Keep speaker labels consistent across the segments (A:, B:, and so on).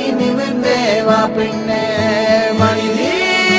A: நிமிர்ந்தே வா பெண்ணே மனிதே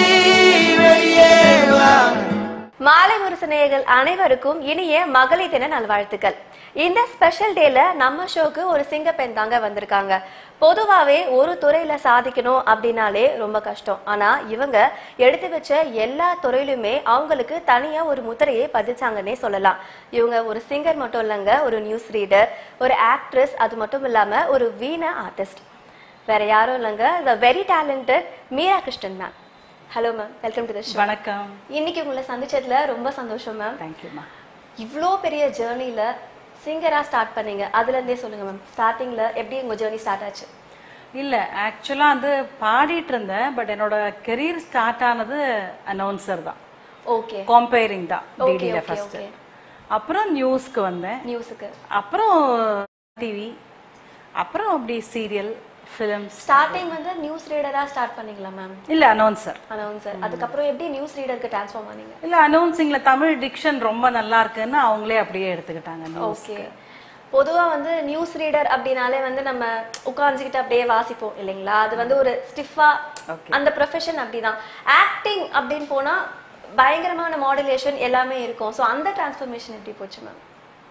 A: வெளியே வா
B: மாலை முரசு நேயர்கள் அனைவருக்கும் இனிய மகளிர் தின நல்வாழ்த்துக்கள் இந்த ஸ்பெஷல் டேல நம்ம ஷோக்கு ஒரு சிங்க பெண் தாங்க வந்திருக்காங்க பொதுவாவே ஒரு துறையில சாதிக்கணும் அப்படின்னாலே ரொம்ப கஷ்டம் ஆனா இவங்க எடுத்து வச்ச எல்லா துறையிலுமே அவங்களுக்கு தனியா ஒரு முத்திரையை பதிச்சாங்கன்னே சொல்லலாம் இவங்க ஒரு சிங்கர் மட்டும் இல்லைங்க ஒரு நியூஸ் ரீடர் ஒரு ஆக்ட்ரஸ் அது மட்டும் இல்லாம ஒரு வீண ஆர்டிஸ்ட் வேற யாரும் இல்லைங்க the very talented Meera Krishnan ma'am hello ma'am welcome to the show
C: வணக்கம்
B: இன்னைக்கு உங்களை சந்திச்சதுல ரொம்ப சந்தோஷம் மேம்
C: தேங்க்யூம்மா
B: இவ்வளோ பெரிய ஜேர்னில சிங்கரா ஸ்டார்ட் பண்ணீங்க அதுல இருந்தே சொல்லுங்க மேம் ஸ்டார்டிங்ல எப்படி உங்க ஜேர்னி ஸ்டார்ட் ஆச்சு
C: இல்ல ஆக்சுவலா வந்து பாடிட்டு இருந்தேன் பட் என்னோட கெரியர் ஸ்டார்ட் ஆனது அனௌன்சர் தான்
B: ஓகே
C: கம்பேரிங் தான்
B: Okay,
C: டிடில
B: okay,
C: ஃபர்ஸ்ட்
B: okay.
C: அப்புறம் நியூஸ்க்கு வந்தேன்
B: நியூஸுக்கு
C: அப்புறம் டிவி அப்புறம் அப்படி சீரியல் ஃபிலிம்ஸ்
B: ஸ்டார்டிங் வந்து நியூஸ் ரீடரா ஸ்டார்ட் பண்ணீங்களா மேம்
C: இல்ல அனௌன்சர்
B: அனௌன்சர் அதுக்கப்புறம் எப்படி நியூஸ் ரீடருக்கு ட்ரான்ஸ்ஃபார்ம் ஆனீங்க
C: இல்ல அனௌன்சிங்ல தமிழ் டிக்ஷன் ரொம்ப நல்லா இருக்குன்னு அவங்களே அப்படியே எடுத்துக்கிட்டாங்க நியூஸ்
B: ஓகே பொதுவா வந்து நியூஸ் ரீடர் அப்படின்னாலே வந்து நம்ம உட்கார்ந்துக்கிட்டு அப்படியே வாசிப்போம் இல்லைங்களா அது வந்து ஒரு ஸ்டிஃபா
C: Okay.
B: அந்த ப்ரொஃபஷன் அப்படிதான் ஆக்டிங் அப்படின்னு போனா பயங்கரமான மாடுலேஷன் எல்லாமே இருக்கும் ஸோ அந்த டிரான்ஸ்ஃபர்மேஷன் எப்படி போச்சு மேம்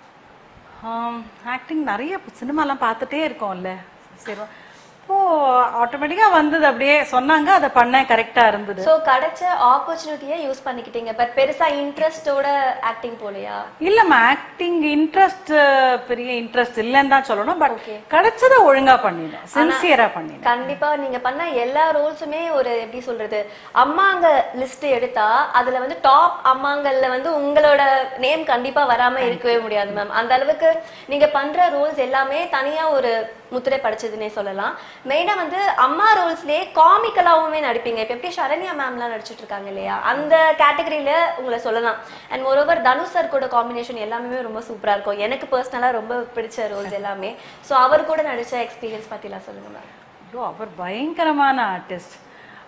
C: ஆக்டிங் நிறைய சினிமாலாம் பார்த்துட்டே இருக்கோம்ல சரி இப்போ ஆட்டோமேட்டிக்கா வந்தது அப்படியே சொன்னாங்க அதை பண்ணேன் கரெக்டா இருந்தது
B: சோ கிடைச்ச ஆப்பர்ச்சுனிட்டியை யூஸ் பண்ணிக்கிட்டீங்க பட் பெருசா இன்ட்ரெஸ்டோட ஆக்டிங் போலையா
C: இல்லம்மா ஆக்டிங் இன்ட்ரெஸ்ட் பெரிய இன்ட்ரெஸ்ட் இல்லைன்னு தான் சொல்லணும் பட்
B: Okay.
C: கிடைச்சதை ஒழுங்கா பண்ணினேன் சின்சியரா பண்ணினேன்
B: கண்டிப்பா நீங்க பண்ண எல்லா ரோல்ஸுமே ஒரு எப்படி சொல்றது அம்மாங்க லிஸ்ட் எடுத்தா அதுல வந்து டாப் அம்மாங்கள்ல வந்து உங்களோட நேம் கண்டிப்பா வராம இருக்கவே முடியாது மேம் அந்த அளவுக்கு நீங்க பண்ற ரோல்ஸ் எல்லாமே தனியா ஒரு முத்திரை படிச்சதுன்னே சொல்லலாம் மெயினா வந்து அம்மா ரோல்ஸ்லயே காமிக்கலாவுமே நடிப்பீங்க இப்ப எப்படி சரண்யா மேம்லாம் நடிச்சிட்டு இருக்காங்க இல்லையா அந்த கேட்டகரியில உங்களை சொல்லலாம் அண்ட் மோரோவர் தனுஷ் சார் கூட காம்பினேஷன் எல்லாமே ரொம்ப சூப்பரா இருக்கும் எனக்கு பர்சனலா ரொம்ப பிடிச்ச ரோல்ஸ் எல்லாமே சோ அவர் கூட நடிச்ச எக்ஸ்பீரியன்ஸ் பத்திலாம் சொல்லுங்க மேம்
C: ஐயோ அவர் பயங்கரமான ஆர்டிஸ்ட்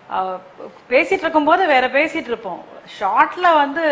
C: பேசிட்டு இருக்கும்போது வேற பேசிட்டு இருப்போம் ஷார்ட்ல வந்து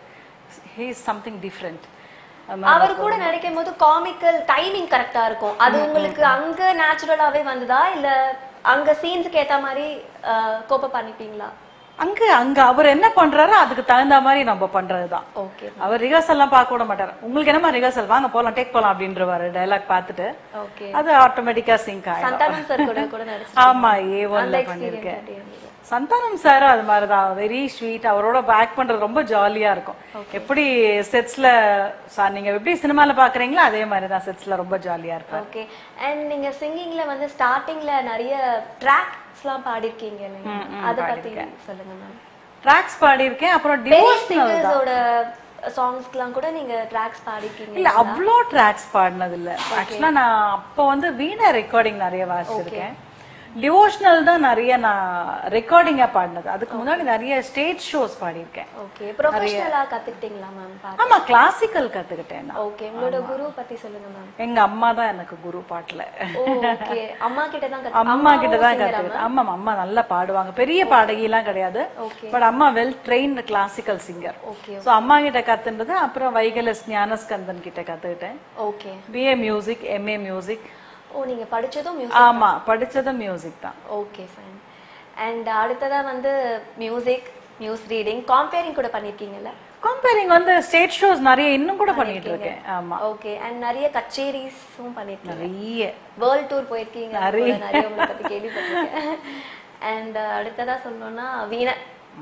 C: ஹீ இஸ் சம்திங் டிஃப்ரெண்ட்
B: அவர் கூட நடிக்கும் போது காமிக்கல் டைமிங் கரெக்டா இருக்கும் அது உங்களுக்கு அங்க நேச்சுரலாவே வந்ததா இல்ல அங்க சீன்ஸ்க்கு ஏத்த மாதிரி கோப்ப பண்ணிப்பீங்களா
C: அங்க அங்க அவர் என்ன பண்றாரோ அதுக்கு தகுந்த மாதிரி நம்ம பண்றதுதான்
B: ஓகே
C: அவர் ரிஹர்சல் எல்லாம் பார்க்க விட மாட்டார் உங்களுக்கு என்னமா ரிஹர்சல் வாங்க போலாம் டேக் போலாம் அப்படின்றவாரு டைலாக் பார்த்துட்டு
B: ஓகே
C: அது ஆட்டோமேட்டிக்கா சிங்க் ஆயிடும்
B: சந்தானம் சார் கூட கூட நடிச்சு
C: ஆமா ஏ
B: அந்த
C: ஒன்ல
B: எக்ஸ்பீரியன்ஸ்
C: பண்ணிருக்கேன் சந்தானம் சார் அது மாதிரிதான் வெரி ஸ்வீட் அவரோட பேக் பண்றது ரொம்ப ஜாலியா இருக்கும் எப்படி செட்ஸ்ல நீங்க எப்படி சினிமால பாக்குறீங்களோ அதே மாதிரி தான் செட்ஸ்ல ரொம்ப ஜாலியா இருக்கும்
B: ஓகே அண்ட் நீங்க சிங்கிங்ல வந்து ஸ்டார்டிங்ல நிறைய ட்ராக்ஸ்லாம் பாடிருக்கீங்க இல்லையா அத பத்தி சொல்லுங்க மேம்
C: ட்ராக்ஸ் பாடியிருக்கேன் அப்புறம்
B: பெரிய
C: டிவோஷனல்
B: சிங்கர்ஸோட சாங்ஸ்க்குலாம் கூட நீங்க ட்ராக்ஸ் பாடிருக்கீங்க
C: இல்ல அவ்வளோ ட்ராக்ஸ் பாடினது இல்ல ஆக்சுவலா நான் அப்போ வந்து வீணை ரெக்கார்டிங் நிறைய வாசிச்சிருக்கேன் டிவோஷனல் தான் நிறைய நான் ரெக்கார்டிங்கா பாடினது அதுக்கு முன்னாடி நிறைய ஸ்டேஜ் ஷோஸ் பாடியிருக்கேன்
B: ஓகே ப்ரொஃபஷனலா கத்துக்கிட்டீங்களா மேம்
C: ஆமா கிளாசிக்கல் கத்துக்கிட்டேன் நான்
B: ஓகே உங்களோட குரு பத்தி சொல்லுங்க மேம்
C: எங்க அம்மா தான் எனக்கு குரு பாட்டுல
B: ஓகே அம்மா கிட்ட தான் கத்து
C: அம்மா கிட்ட தான் கத்துக்கிட்டேன் ஆமா அம்மா நல்லா பாடுவாங்க பெரிய பாடகி எல்லாம் கிடையாது பட் அம்மா well trained classical singer
B: okay
C: so அம்மா கிட்ட கத்துனது அப்புறம் வைகலஸ் ஞானஸ்கந்தன் கிட்ட கத்துக்கிட்டேன்
B: okay
C: BA music MA music
B: oh நீங்க படிச்சதும் மியூசிக்
C: ஆமா படிச்சதும் மியூசிக் தான்
B: ஓகே ஃபைன் அண்ட் அடுத்ததா வந்து மியூசிக் நியூஸ் ரீடிங் காம்பேரிங் கூட பண்ணிருக்கீங்கல்ல
C: கம்பேரிங் வந்து ஸ்டேட் ஷோஸ் நிறைய இன்னும் கூட பண்ணிட்டு இருக்கேன் ஆமா
B: ஓகே அண்ட் நிறைய கச்சேரிஸும் பண்ணிருக்கீங்க
C: நிறைய
B: வேர்ல்ட் டூர் போயிருக்கீங்க அது கூட நிறைய உங்களை பத்தி கேள்விப்பட்டிருக்கேன் அண்ட் அடுத்ததா சொல்லணும்னா வீணை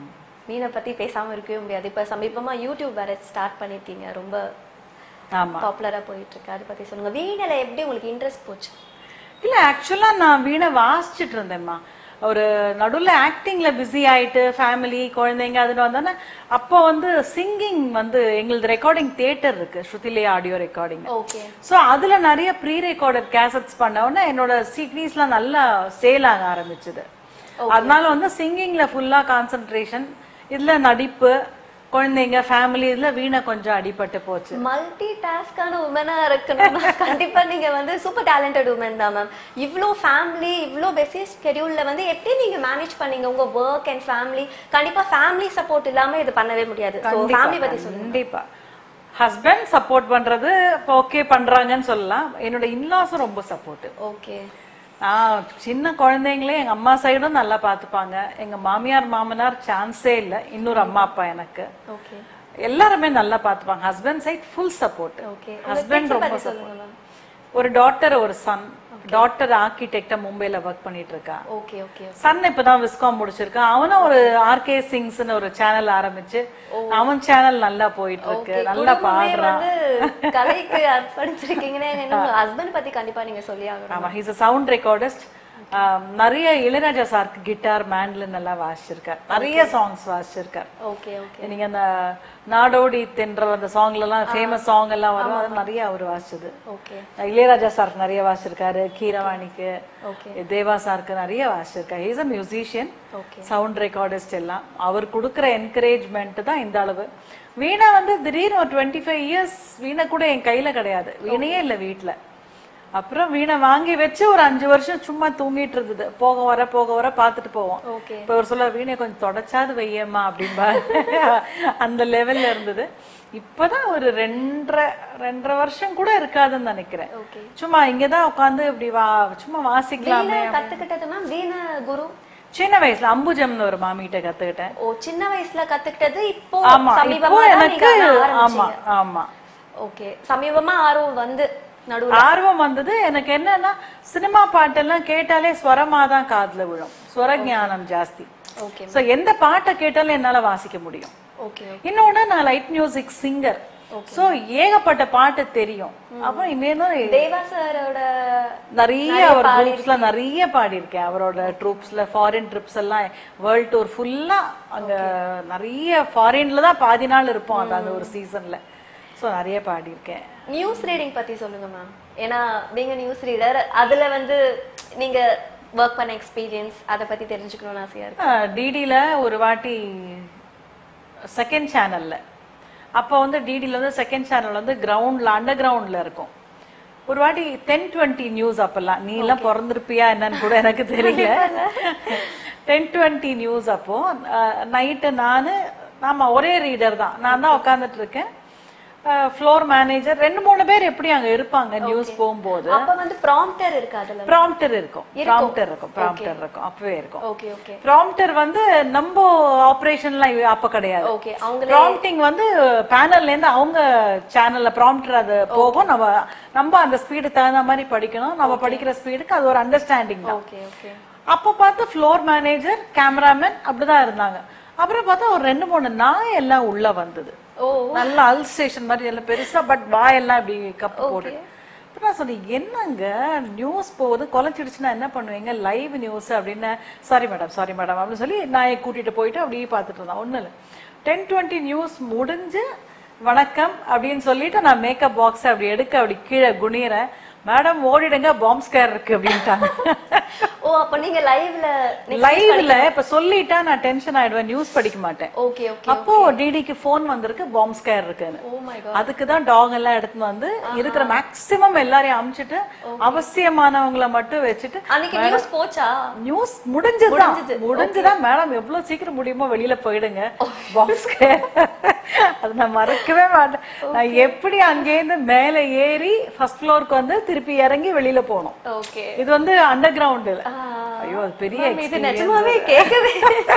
B: வீணை பத்தி பேசாம இருக்கவே முடியாது இப்ப சமீபமா யூடியூப் வேற ஸ்டார்ட் பண்ணிருக்கீங்க ரொம்ப
C: ஆமா
B: பாப்புலரா போயிட்டு இருக்கு அதை பத்தி சொல்லுங்க வீணைல எப்படி உங்களுக்கு இன்ட்ரெஸ்ட் போச்சு
C: இல்ல ஆக்சுவலா நான் வீணை வாசிச்சிட்டு இருந்தேன்மா ஒரு நடுவுல ஆக்டிங்ல பிஸி ஆயிட்டு ஃபேமிலி குழந்தைங்க அதுல வந்தோன்னே அப்போ வந்து சிங்கிங் வந்து எங்களது ரெக்கார்டிங் தியேட்டர் இருக்கு ஸ்ருதிலே ஆடியோ ரெக்கார்டிங்
B: ஓகே
C: சோ அதுல நிறைய ப்ரீ ரெக்கார்டட் கேசட்ஸ் பண்ண உடனே என்னோட சிடிஸ்லாம் நல்லா சேல் ஆக ஆரம்பிச்சது அதனால வந்து சிங்கிங்ல ஃபுல்லா கான்சென்ட்ரேஷன் இதுல நடிப்பு குழந்தைங்க ஃபேமிலி இதுல வீணை கொஞ்சம் அடிபட்டு போச்சு
B: மல்டி டாஸ்கான உமனா இருக்கணும்னா கண்டிப்பா நீங்க வந்து சூப்பர் டேலண்டட் உமன் தான் மேம் இவ்ளோ ஃபேமிலி இவ்ளோ பெஸி ஸ்கெடியூல்ல வந்து எப்படி நீங்க மேனேஜ் பண்ணீங்க உங்க ஒர்க் அண்ட் ஃபேமிலி கண்டிப்பா ஃபேமிலி சப்போர்ட் இல்லாம இது பண்ணவே முடியாது ஸோ ஃபேமிலி பத்தி சொல்லுங்க
C: கண்டிப்பா ஹஸ்பண்ட் சப்போர்ட் பண்றது ஓகே பண்றாங்கன்னு சொல்லலாம் என்னோட இன்லாஸும் ரொம்ப சப்போர்ட்
B: ஓகே
C: ஆஹ் சின்ன குழந்தைங்களே எங்க அம்மா சைடும் நல்லா பாத்துப்பாங்க எங்க மாமியார் மாமனார் சான்ஸே இல்ல இன்னொரு அம்மா அப்பா எனக்கு
B: ஓகே
C: எல்லாருமே நல்லா பாத்துப்பாங்க husband side full support
B: okay
C: husband ரொம்ப
B: பத்தி சொல்லுங்க மேம்
C: ஒரு டாட்டர் ஒரு சன் டாட்டர் ஆர்கிடெக்டா மும்பைல ஒர்க் பண்ணிட்டு இருக்கா
B: ஓகே ஓகே
C: சன் இப்பதான் விஸ்காம் முடிச்சிருக்கான் அவனும் ஒரு ஆர்கே சிங்ஸ்னு ஒரு சேனல் ஆரம்பிச்சு அவன் சேனல் நல்லா போயிட்டு இருக்கு நல்லா
B: குடும்பமே
C: பாடுறான்
B: வந்து கலைக்கு அர்ப்பணிச்சிருக்கீங்கன்னா ஹஸ்பண்ட் பத்தி கண்டிப்பா நீங்க சொல்லி ஆகணும்
C: ஆமா ஹீஸ் சவுண்ட் ரெக்கார்டிஸ்ட் நிறைய இளையராஜா சாருக்கு கிட்டார் மேண்ட்லின் எல்லாம் வாசிச்சிருக்கார் நிறைய சாங்ஸ் வாசிச்சிருக்கார்
B: ஓகே ஓகே
C: நீங்க அந்த நாடோடி தென்ற அந்த சாங்ல எல்லாம் ஃபேமஸ் சாங் எல்லாம் வரும் அது நிறைய அவர் வாசிச்சது
B: ஓகே
C: இளையராஜா சாருக்கு நிறைய வாசிச்சிருக்காரு கீரவாணிக்கு
B: ஓகே
C: தேவா சாருக்கு நிறைய வாசிச்சிருக்காரு is a musician
B: okay
C: sound recordist எல்லாம் அவர் கொடுக்குற என்கரேஜ்மெண்ட் தான் இந்த அளவு வீணா வந்து திடீர்னு ஒரு டுவெண்ட்டி ஃபைவ் இயர்ஸ் வீணை கூட என் கையில கிடையாது வீணையே இல்ல வீட்ல அப்புறம் வீணை வாங்கி வச்சு ஒரு அஞ்சு வருஷம் சும்மா தூங்கிட்டு இருந்தது போக வர போக வர பார்த்துட்டு போவோம்
B: ஓகே
C: இப்ப ஒரு சொல்ல வீணை கொஞ்சம் தொடச்சாது வையம்மா அப்படின்பா அந்த லெவல்ல இருந்தது இப்பதான் ஒரு ரெண்டரை ரெண்டரை வருஷம் கூட இருக்காதுன்னு நினைக்கிறேன்
B: ஓகே
C: சும்மா இங்கதான் உட்காந்து இப்படி வா சும்மா வாசிக்கலாமே
B: வீணை கத்துக்கிட்டது மேம் வீண குரு
C: சின்ன வயசுல அம்புஜம்னு ஒரு மாமிகிட்ட கத்துக்கிட்டேன்
B: ஓ சின்ன வயசுல கத்துக்கிட்டது இப்போ
C: ஆமா இப்போ
B: சமீபமா தான்
C: எனக்கு
B: நீங்க ஆனா
C: ஆமா
B: ஆரம்பிச்சீங்க
C: ஆமா
B: ஓகே சமீபமா ஆர்வம் வந்து நடுவுல
C: ஆர்வம் வந்தது எனக்கு என்னன்னா சினிமா பாட்டெல்லாம் கேட்டாலே ஸ்வரமா தான் காதுல விழும் ஸ்வர ஞானம் ஜாஸ்தி
B: ஓகே
C: சோ எந்த பாட்டை கேட்டாலும் என்னால வாசிக்க முடியும்
B: ஓகே
C: இன்னொன்னு நான் லைட் மியூசிக் சிங்கர் சோ ஏகப்பட்ட பாட்டு தெரியும் அப்புறம் இன்னும்
B: தேவா சாரோட
C: நிறைய அவர் குரூப்ஸ்ல நிறைய பாடியிருக்கேன் அவரோட ட்ரூப்ஸ்ல ஃபாரின் ட்ரிப்ஸ் எல்லாம் வேர்ல்ட் டூர் ஃபுல்லா அங்க நிறைய ஃபாரின்ல தான் பாதி நாள் இருப்போம் அந்த அந்த ஒரு சீசன்ல சோ நிறைய பாடியிருக்கேன்
B: நியூஸ் ரீடிங் பத்தி சொல்லுங்க மேம் ஏன்னா நீங்க நியூஸ் ரீடர் அதுல வந்து நீங்க ஒர்க் பண்ண எக்ஸ்பீரியன்ஸ் அத பத்தி தெரிஞ்சுக்கணும்னு ஆசையா இருக்கு
C: டிடில ஒரு வாட்டி செகண்ட் சேனல்ல அப்போ வந்து டிடில வந்து செகண்ட் சேனல் வந்து கிரவுண்ட்ல அண்டர் கிரவுண்ட்ல இருக்கும் ஒரு வாட்டி டென் டுவெண்ட்டி நியூஸ் அப்பெல்லாம் நீ எல்லாம் பிறந்திருப்பியா என்னன்னு கூட எனக்கு தெரியல டென் டுவெண்ட்டி நியூஸ் அப்போ நைட்டு நானு ஆமா ஒரே ரீடர் தான் நான் தான் உட்காந்துட்டு இருக்கேன் ஃப்ளோர் மேனேஜர் ரெண்டு மூணு பேர் எப்படி அங்க இருப்பாங்க நியூஸ் போகும்போது
B: அப்ப வந்து ப்ராம்ப்டர் இருக்கு அதுல
C: ப்ராம்ப்டர் இருக்கும் ப்ராம்ப்டர் இருக்கும் ப்ராம்ப்டர் இருக்கும் அப்பவே இருக்கும்
B: ஓகே ஓகே
C: ப்ராம்ப்டர் வந்து நம்ம ஆபரேஷன்லாம் அப்ப கிடையாது
B: ஓகே அவங்க
C: ப்ராம்ப்டிங் வந்து பேனல்ல இருந்து அவங்க சேனல்ல ப்ராம்ப்டர் அது போகும் நம்ம நம்ம அந்த ஸ்பீடு தகுந்த மாதிரி படிக்கணும் நம்ம படிக்கிற ஸ்பீடுக்கு அது ஒரு அண்டர்ஸ்டாண்டிங் தான்
B: ஓகே ஓகே
C: அப்ப பார்த்து ஃப்ளோர் மேனேஜர் கேமராமேன் அப்படிதான் இருந்தாங்க அப்புறம் பார்த்தா ஒரு ரெண்டு மூணு நாய் எல்லாம் உள்ள வந்தது
B: ஓ
C: நல்ல அல்ஸ்டேஷன் மாதிரி எல்லாம் பெருசா பட் வாயெல்லாம் இப்படி கப்பு போட்டு அப்புறம் நான் சொன்னேன் என்னங்க நியூஸ் போகுது குலைச்சிடுச்சுன்னா என்ன பண்ணுவீங்க லைவ் நியூஸ் அப்படின்னு சாரி மேடம் சாரி மேடம் அப்படின்னு சொல்லி நான் கூட்டிட்டு போயிட்டு அப்படியே பார்த்துட்டு இருந்தேன் ஒன்றும் இல்லை டென் டுவெண்ட்டி நியூஸ் முடிஞ்சு வணக்கம் அப்படின்னு சொல்லிட்டு நான் மேக்கப் பாக்ஸ் அப்படி எடுக்க அப்படி கீழே குனிறேன் மேடம் ஓடிடுங்க பாம்ப் ஸ்கேர் இருக்கு அப்படின்ட்டாங்க
B: ஓ அப்ப நீங்க லைவ்ல
C: லைவ்ல இப்ப சொல்லிட்டா நான் டென்ஷன் ஆயிடுவேன் நியூஸ் படிக்க மாட்டேன்
B: ஓகே ஓகே
C: அப்போ டிடிக்கு போன் வந்திருக்கு பாம்ப் ஸ்கேர் இருக்குன்னு
B: ஓ மை காட்
C: அதுக்கு தான் டாக் எல்லாம் எடுத்துன்னு வந்து இருக்கிற மேக்சிமம் எல்லாரையும் அமுச்சிட்டு அவசியமானவங்கள மட்டும் வச்சுட்டு
B: அன்னைக்கு நியூஸ் போச்சா
C: நியூஸ் முடிஞ்சுதான் முடிஞ்சுதான் மேடம் எவ்வளவு சீக்கிரம் முடியுமோ வெளியில போயிடுங்க பாக்ஸ் அது நான் மறக்கவே மாட்டேன் நான் எப்படி அங்கேருந்து மேல ஏறி ஃபர்ஸ்ட் ஃப்ளோருக்கு வந்து திருப்பி இறங்கி வெளியில போனோம்
B: ஓகே
C: இது வந்து அண்டர் கிரவுண்ட் ஐயோ அது பெரிய
B: இது
C: experience.
B: நிஜமாவே கேட்கவே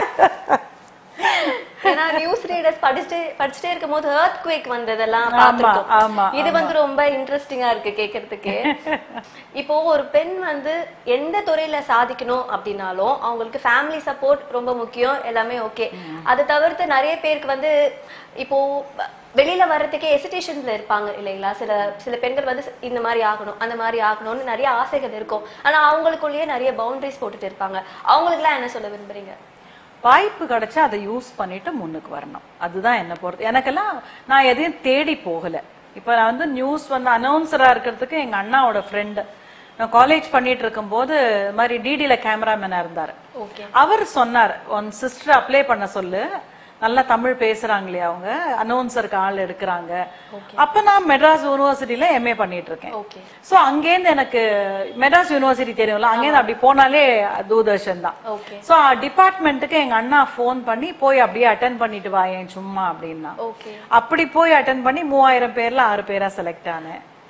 B: ஏன்னா நியூஸ் ரீடர்ஸ் படிச்சுட்டே படிச்சுட்டே இருக்கும்போது எர்த் குவேக் வந்ததெல்லாம்
C: ஆமா
B: பார்த்திருக்கோம் இது வந்து ரொம்ப இன்ட்ரெஸ்டிங்கா இருக்கு கேட்கறதுக்கு இப்போ ஒரு பெண் வந்து எந்த துறையில சாதிக்கணும் அப்படின்னாலும் அவங்களுக்கு ஃபேமிலி சப்போர்ட் ரொம்ப முக்கியம் எல்லாமே ஓகே அதை தவிர்த்து நிறைய பேருக்கு வந்து இப்போ வெளியில வர்றதுக்கே எசிடேஷன்ல இருப்பாங்க இல்லைங்களா சில சில பெண்கள் வந்து இந்த மாதிரி ஆகணும் அந்த மாதிரி ஆகணும்னு நிறைய ஆசைகள் இருக்கும் ஆனா அவங்களுக்குள்ளேயே நிறைய பவுண்டரிஸ் போட்டுட்டு இருப்பாங்க அவங்களுக்குலாம் என்ன சொல்ல விரும்புறீங்க
C: வாய்ப்பு கிடைச்சா அதை யூஸ் பண்ணிட்டு முன்னுக்கு வரணும் அதுதான் என்ன பொறுத்து எனக்கெல்லாம் நான் எதையும் தேடி போகல இப்ப நான் வந்து நியூஸ் வந்து அனௌன்சரா இருக்கிறதுக்கு எங்க அண்ணாவோட ஃப்ரெண்டு நான் காலேஜ் பண்ணிட்டு இருக்கும்போது இது மாதிரி டிடில கேமராமேனா இருந்தாரு
B: ஓகே
C: அவர் சொன்னார் உன் சிஸ்டர் அப்ளை பண்ண சொல்லு நல்லா தமிழ் பேசுறாங்களே அவங்க அனௌன்சருக்கு ஆள் எடுக்கிறாங்க அப்ப நான் மெட்ராஸ் யூனிவர்சிட்டியில எம்ஏ பண்ணிட்டு இருக்கேன்
B: ஓகே
C: சோ அங்கேருந்து எனக்கு மெட்ராஸ் யூனிவர்சிட்டி தெரியும்ல அங்கேருந்து அப்படி போனாலே தூர்தர்ஷன் தான்
B: ஓகே
C: சோ டிபார்ட்மெண்ட்டுக்கு எங்க அண்ணா ஃபோன் பண்ணி போய் அப்படியே அட்டன் பண்ணிட்டு வாயேன் சும்மா அப்படின்னா
B: ஓகே
C: அப்படி போய் அட்டன் பண்ணி மூவாயிரம் பேர்ல ஆறு பேரா செலக்ட் ஆனேன்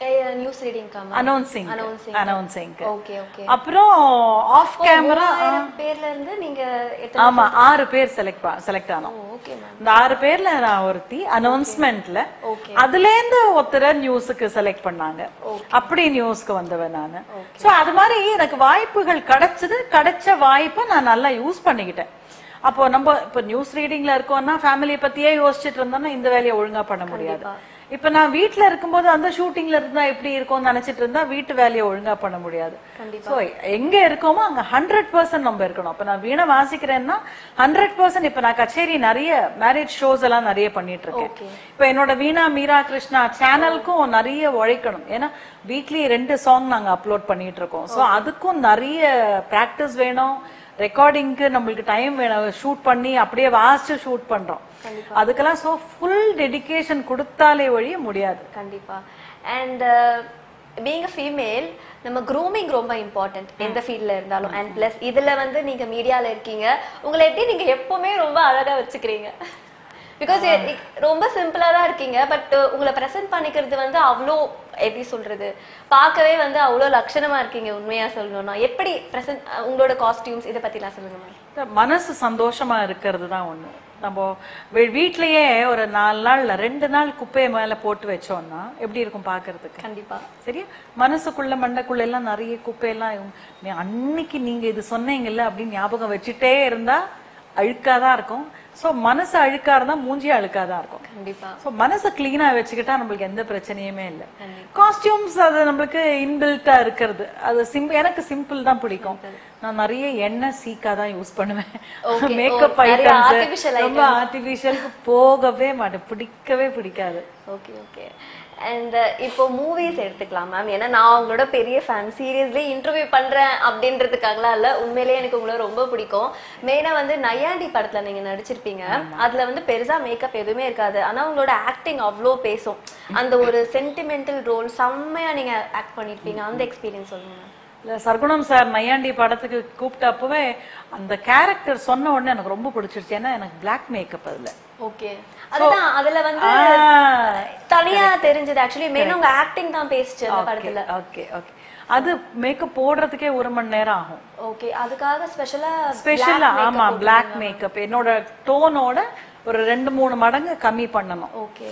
B: news ரீடிங்க்கா
C: announcing
B: Announcing.
C: Announcing
B: okay okay
C: அப்புறம் ஆஃப் கேமரா
B: பேர்ல இருந்து நீங்க எத்தனை
C: ஆமா ஆறு பேர் செலக்ட் செலக்ட் ஆனோம்
B: ஓகே மேம்
C: இந்த ஆறு பேர்ல நான் ஒருத்தி அனௌன்ஸ்மெண்ட்ல
B: Okay.
C: அதுல இருந்து ஒருத்தர நியூஸுக்கு செலக்ட் பண்ணாங்க அப்படி நியூஸ்க்கு வந்தவன் நானு சோ அது மாதிரி எனக்கு வாய்ப்புகள் கிடைச்சது கிடைச்ச வாய்ப்பை நான் நல்லா யூஸ் பண்ணிக்கிட்டேன் அப்போ நம்ம இப்ப நியூஸ் ரீடிங்ல இருக்கோம்னா ஃபேமிலியை பத்தியே யோசிச்சுட்டு இருந்தோம்னா இந்த வேலையை ஒழுங்கா பண்ண முடியாது இப்ப நான் வீட்ல இருக்கும்போது அந்த ஷூட்டிங்ல இருந்தா எப்படி இருக்கும்னு நினைச்சிட்டு இருந்தா வீட்டு வேலையை ஒழுங்கா பண்ண முடியாது சோ எங்க இருக்கோமோ அங்க ஹண்ட்ரட் பர்சன்ட் நம்ம இருக்கணும் அப்ப நான் வீணை வாசிக்கிறேன்னா ஹண்ட்ரட் பர்சன்ட் இப்ப நான் கச்சேரி நிறைய மேரேஜ் ஷோஸ் எல்லாம் நிறைய பண்ணிட்டு இருக்கேன் இப்ப என்னோட வீணா மீரா கிருஷ்ணா சேனலுக்கும் நிறைய உழைக்கணும் ஏன்னா வீக்லி ரெண்டு சாங் நாங்க அப்லோட் பண்ணிட்டு இருக்கோம் சோ அதுக்கும் நிறைய பிராக்டிஸ் வேணும் ரெக்கார்டிங்க்கு நம்மளுக்கு டைம் வேணும் ஷூட் பண்ணி அப்படியே வாசிச்சு ஷூட் பண்றோம் அதுக்கெல்லாம் சோ ஃபுல் டெடிகேஷன் கொடுத்தாலே ஒழிய முடியாது
B: கண்டிப்பா அண்ட் பீங் அ ஃபீமேல் நம்ம க்ரூமிங் ரொம்ப இம்பார்ட்டன்ட் எந்த ஃபீல்ட்ல இருந்தாலும் அண்ட் பிளஸ் இதுல வந்து நீங்க மீடியால இருக்கீங்க உங்களை எப்படி நீங்க எப்பவுமே ரொம்ப அழகா வச்சுக்கிறீங்க பிகாஸ் ரொம்ப சிம்பிளா தான் இருக்கீங்க பட் உங்களை ப்ரெசென்ட் பண்ணிக்கிறது வந்து அவ்வளோ எப்படி சொல்றது பார்க்கவே வந்து அவ்வளோ லட்சணமா இருக்கீங்க உண்மையா சொல்லணும்னா எப்படி ப்ரெசென்ட் உங்களோட காஸ்டியூம்ஸ் இதை பத்திலாம் சொல்லுங்க மேம்
C: மனசு சந்தோஷமா இருக்கிறது தான் ஒண்ணு நம்ம வீ- வீட்லயே ஒரு நாலு நாள்ல ரெண்டு நாள் குப்பையை மேல போட்டு வச்சோம்னா எப்படி இருக்கும் பாக்குறதுக்கு
B: கண்டிப்பா
C: சரியா மனசுக்குள்ள மண்டைக்குள்ள எல்லாம் நிறைய குப்பையெல்லாம் இருக்கும். நீ அன்னைக்கு நீங்க இது சொன்னீங்கல்ல அப்படின்னு ஞாபகம் வச்சுட்டே இருந்தா அழுக்காதான் இருக்கும் சோ மனசு அழுக்கா இருந்தா மூஞ்சி அழுக்காதான் இருக்கும்
B: கண்டிப்பா
C: சோ மனசை கிளீனா வச்சுக்கிட்டா நம்மளுக்கு எந்த பிரச்சனையுமே இல்ல காஸ்டியூம்ஸ் அது நம்மளுக்கு இன்பில்ட்டா இருக்கிறது அது சிம்பிள் எனக்கு சிம்பிள் தான் பிடிக்கும் நான் நிறைய எண்ணெய் சீக்கா தான் யூஸ் பண்ணுவேன்
B: Okay.
C: மேக்கப்
B: ஓ, நிறைய
C: ஐட்டம்ஸ்
B: artificial
C: ரொம்ப ஆர்டிபிஷியலுக்கு போகவே மாட்டேன் பிடிக்கவே பிடிக்காது
B: ஓகே ஓகே அண்ட் இப்போ மூவிஸ் எடுத்துக்கலாம் மேம் ஏன்னா நான் உங்களோட பெரிய ஃபேன் சீரியஸ்லி இன்டர்வியூ பண்றேன் அப்படின்றதுக்காகலாம் இல்ல உண்மையிலேயே எனக்கு உங்களை ரொம்ப பிடிக்கும் மெயினா வந்து நையாண்டி படத்துல நீங்க நடிச்சிருப்பீங்க அதுல வந்து பெருசா மேக்கப் எதுவுமே இருக்காது ஆனா உங்களோட ஆக்டிங் அவ்வளோ பேசும் அந்த ஒரு சென்டிமெண்டல் ரோல் செம்மையா நீங்க ஆக்ட் பண்ணிருப்பீங்க அந்த எக்ஸ்பீரியன்ஸ் சொல்லுங்க ma'am.
C: இல்ல சர்க்குணம் சார் நையாண்டி படத்துக்கு கூப்பிட்ட அப்பவே அந்த கேரக்டர் சொன்ன உடனே எனக்கு ரொம்ப பிடிச்சிருச்சு ஏன்னா எனக்கு பிளாக் மேக்கப் அதுல
B: ஓகே அதுதான் அதுல வந்து
C: ஆ.
B: தனியா தெரிஞ்சது ஆக்சுவலி மெயினா உங்க ஆக்டிங் தான் பேசுச்சு அந்த படத்துல
C: ஓகே ஓகே அது மேக்கப் போடுறதுக்கே ஒரு மணி நேரம் ஆகும்
B: ஓகே அதுக்காக ஸ்பெஷலா
C: ஸ்பெஷலா ஆமா பிளாக் மேக்கப் என்னோட டோனோட ஒரு ரெண்டு மூணு மடங்கு கம்மி பண்ணணும்
B: ஓகே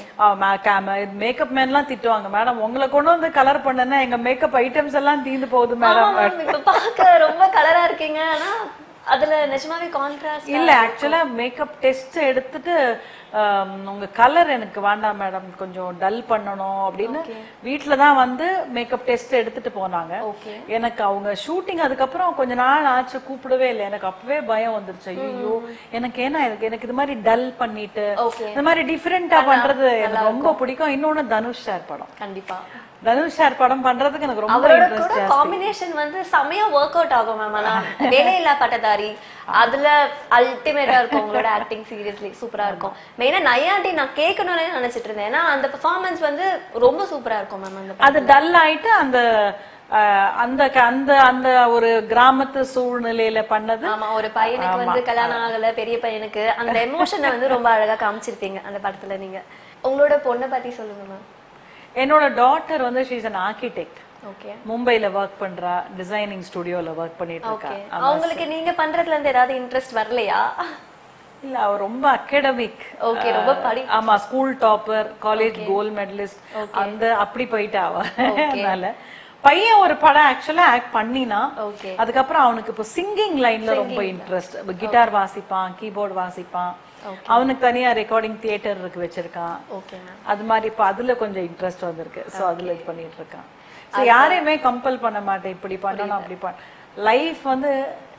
C: மேக்கப் மேன்லாம் திட்டுவாங்க மேடம் உங்களை கொண்டு வந்து கலர் பண்ணனா எங்க மேக்கப் ஐட்டம்ஸ் எல்லாம் தீந்து போகுது மேடம்
B: இப்ப பாக்க ரொம்ப கலரா இருக்கீங்க ஆனா அதுல நிஜமாவே கான்ட்ராஸ்ட்
C: இல்ல ஆக்சுவலா மேக்கப் டெஸ்ட் எடுத்துட்டு ஆம், உங்க கலர் எனக்கு வேண்டாம் மேடம் கொஞ்சம் டல் பண்ணணும் அப்படின்னு வீட்ல தான் வந்து மேக்கப் டெஸ்ட் எடுத்துட்டு போனாங்க
B: ஓகே
C: எனக்கு அவங்க ஷூட்டிங் அதுக்கப்புறம் கொஞ்ச நாள் ஆச்சு கூப்பிடவே இல்லை எனக்கு அப்பவே பயம் வந்துருச்சு ஐயோ எனக்கு ஏன்னா எனக்கு எனக்கு இது மாதிரி டல் பண்ணிட்டு
B: Okay.
C: இந்த மாதிரி டிஃபரெண்டா பண்றது எனக்கு ரொம்ப பிடிக்கும் இன்னொன்னு தனுஷ் சார் படம்
B: கண்டிப்பா
C: தனுஷ் சார் படம் பண்றதுக்கு எனக்கு ரொம்ப
B: அவரோட
C: இன்ட்ரெஸ்ட்
B: கூட காம்பினேஷன் வந்து செமையா ஒர்க் அவுட் ஆகும் மேம் ஆனா வேலையில்லா பட்டதாரி அதுல அல்டிமேட்டா இருக்கும் உங்களோட ஆக்டிங் சீரியஸ்லி சூப்பரா இருக்கும் மெயினா நையாண்டி நான் கேட்கணும்னு நினைச்சிட்டு இருந்தேன் ஏன்னா அந்த பெர்ஃபார்மன்ஸ் வந்து ரொம்ப சூப்பரா இருக்கும் மேம் அந்த
C: அது டல் ஆயிட்டு அந்த அஹ், அந்த க- அந்த அந்த ஒரு கிராமத்து சூழ்நிலையில பண்ணது
B: ஆமா ஒரு பையனுக்கு வந்து கல்யாணம் ஆகல பெரிய பையனுக்கு அந்த எமோஷனை வந்து ரொம்ப அழகா காமிச்சிருப்பீங்க அந்த படத்துல நீங்க உங்களோட பொண்ணை பத்தி சொல்லுங்க மேம்
C: என்னோட டாட்டர் வந்து ஷீஸ் அன் ஆர்கிடெக்ட்
B: ஓகே
C: மும்பைல ஒர்க் பண்றா டிசைனிங் ஸ்டுடியோல ஒர்க் பண்ணிட்டு இருக்கா
B: ஓகே அவங்களுக்கு நீங்க பண்றதுல இருந்து ஏதாவது இன்ட்ரெஸ்ட் வரலையா
C: இல்ல அவ ரொம்ப அகாடமிக்
B: Okay, ரொம்ப படி-
C: ஆமா school topper college gold medalist அந்த அப்படி போயிட்டா அவ அதனால பையன் ஒரு படம் ஆக்சுவலா ஆக்ட் பண்ணினா
B: ஓகே
C: அதுக்கப்புறம் அவனுக்கு இப்போ சிங்கிங் லைன்ல ரொம்ப இன்ட்ரெஸ்ட் கிட்டார் வாசிப்பான் கீபோர்ட் வாசிப்பான் அவனுக்கு தனியா ரெக்கார்டிங் தியேட்டர் இருக்கு வச்சிருக்கான்
B: ஓகே மேம்
C: அது மாதிரி இப்ப அதுல கொஞ்சம் இன்ட்ரெஸ்ட் வந்திருக்கு சோ அதுல இது பண்ணிட்டு இருக்கான் சோ யாரையுமே கம்பல் பண்ண மாட்டேன் இப்படி பண்ணணும் அப்படி பண்ண லைஃப் வந்து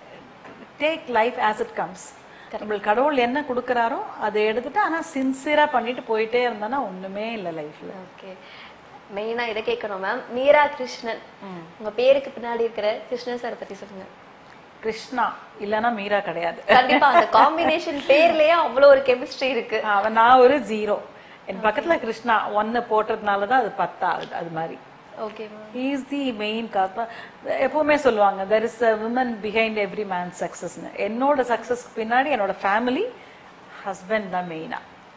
C: take life as it comes நம்மளுக்கு கடவுள் என்ன கொடுக்கறாரோ அதை எடுத்துட்டு ஆனா சின்சியரா பண்ணிட்டு போயிட்டே இருந்தானா ஒண்ணுமே இல்ல லைஃப்ல
B: ஓகே மெயினா இதை கேட்கணும் மேம் மீரா கிருஷ்ணன் உங்க பேருக்கு பின்னாடி இருக்கிற கிருஷ்ணன் சார் பத்தி சொல்லுங்க
C: கிருஷ்ணா இல்லனா மீரா கிடையாது
B: கண்டிப்பா அந்த காம்பினேஷன் பேர்லயே அவ்வளவு ஒரு கெமிஸ்ட்ரி இருக்கு
C: அவன் நான் ஒரு ஜீரோ என் பக்கத்துல கிருஷ்ணா ஒன்னு போட்டதுனால தான் அது பத்தா ஆகுது அது மாதிரி
B: okay ma'am
C: is the main காப்பா எப்பவுமே சொல்லுவாங்க there is a woman behind every man சக்சஸ்னு என்னோட சக்சஸ்க்கு பின்னாடி என்னோட ஃபேமிலி ஹஸ்பண்ட் தான் மெயினா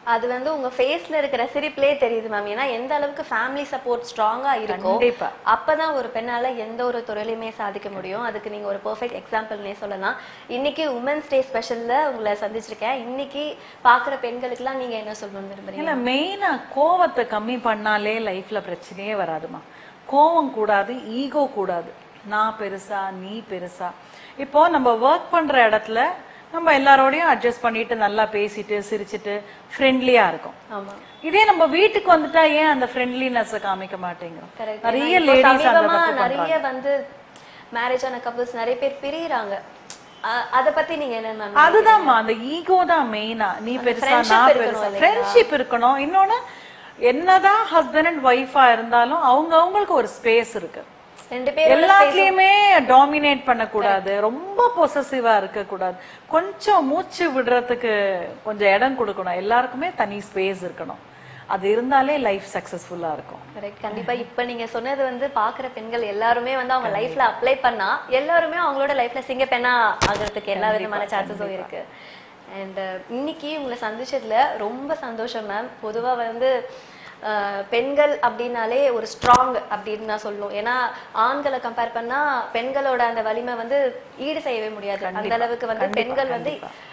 B: அது வந்து உங்க ஃபேஸ்ல இருக்கிற சிரிப்பிலே தெரியுது மேம் ஏன்னா எந்த அளவுக்கு ஃபேமிலி சப்போர்ட் ஸ்ட்ராங்கா இருக்கும்
C: கண்டிப்பா.
B: அப்பதான் ஒரு பெண்ணால எந்த ஒரு துறையிலுமே சாதிக்க முடியும் அதுக்கு நீங்க ஒரு பெர்ஃபெக்ட் எக்ஸாம்பிள்னே சொல்லலாம் இன்னைக்கு உமன்ஸ் டே ஸ்பெஷல்ல உங்களை சந்திச்சிருக்கேன் இன்னைக்கு பாக்குற பெண்களுக்குலாம் நீங்க என்ன சொல்லணும்னு விரும்புறீங்க
C: இல்ல மெயினா கோவத்தை கம்மி பண்ணாலே லைஃப்ல பிரச்சனையே வராதுமா கோவம் கூடாது ஈகோ கூடாது நான் பெருசா நீ பெருசா இப்போ நம்ம ஒர்க் பண்ற இடத்துல நம்ம எல்லாரோடையும் அட்ஜஸ்ட் பண்ணிட்டு நல்லா பேசிட்டு சிரிச்சிட்டு ஃப்ரெண்ட்லியா இருக்கும்
B: ஆமா
C: இதே நம்ம வீட்டுக்கு வந்துட்டா ஏன் அந்த ஃப்ரெண்ட்லினஸ் காமிக்க மாட்டேங்கிறோம்
B: Correct.
C: நிறைய
B: ஏன்னா இப்போ
C: லேடிஸ் அந்த
B: சமீபமா
C: தப்பு
B: நிறைய
C: பண்றாங்க
B: வந்து மேரேஜ் ஆன கப்பல்ஸ் நிறைய பேர் பிரியறாங்க அ- அத பத்தி நீங்க என்ன மேம்
C: அதுதான்மா அந்த ஈகோ தான் மெயினா நீ பெருசா
B: friendship
C: நான்
B: இருக்கணும்
C: பெருசா
B: இல்லைங்களா?
C: ஃப்ரெண்ட்ஷிப் இருக்கணும் இன்னொன்னு என்னதான் ஹஸ்பண்ட் அண்ட் ஒய்ஃபா இருந்தாலும் அவங்க அவங்களுக்கு ஒரு ஸ்பேஸ் இருக்கு
B: ரெண்டு பேரும்
C: எல்லாத்துலயுமே டாமினேட் பண்ணக்கூடாது ரொம்ப பொசசிவா இருக்க கூடாது கொஞ்சம் மூச்சு விடுறதுக்கு கொஞ்சம் இடம் கொடுக்கணும் எல்லாருக்குமே தனி ஸ்பேஸ் இருக்கணும் அது இருந்தாலே லைஃப் சக்சஸ்ஃபுல்லா இருக்கும்
B: கரெக்ட் கண்டிப்பா இப்ப நீங்க சொன்னது வந்து பாக்குற பெண்கள் எல்லாருமே வந்து அவங்க லைஃப்ல அப்ளை பண்ணா எல்லாருமே அவங்களோட லைஃப்ல சிங்க பெண்ணா ஆகுறதுக்கு எல்லா விதமான சான்சஸும் இருக்கு அண்ட் இன்னைக்கு உங்களை சந்திச்சதுல ரொம்ப சந்தோஷம் மேம் பொதுவா வந்து அஹ், பெண்கள் அப்படின்னாலே ஒரு ஸ்ட்ராங் அப்படின்னு நான் சொல்லணும் ஏன்னா ஆண்களை கம்பேர் பண்ணா பெண்களோட அந்த வலிமை வந்து ஈடு செய்யவே முடியாது அந்த அளவுக்கு வந்து பெண்கள் வந்து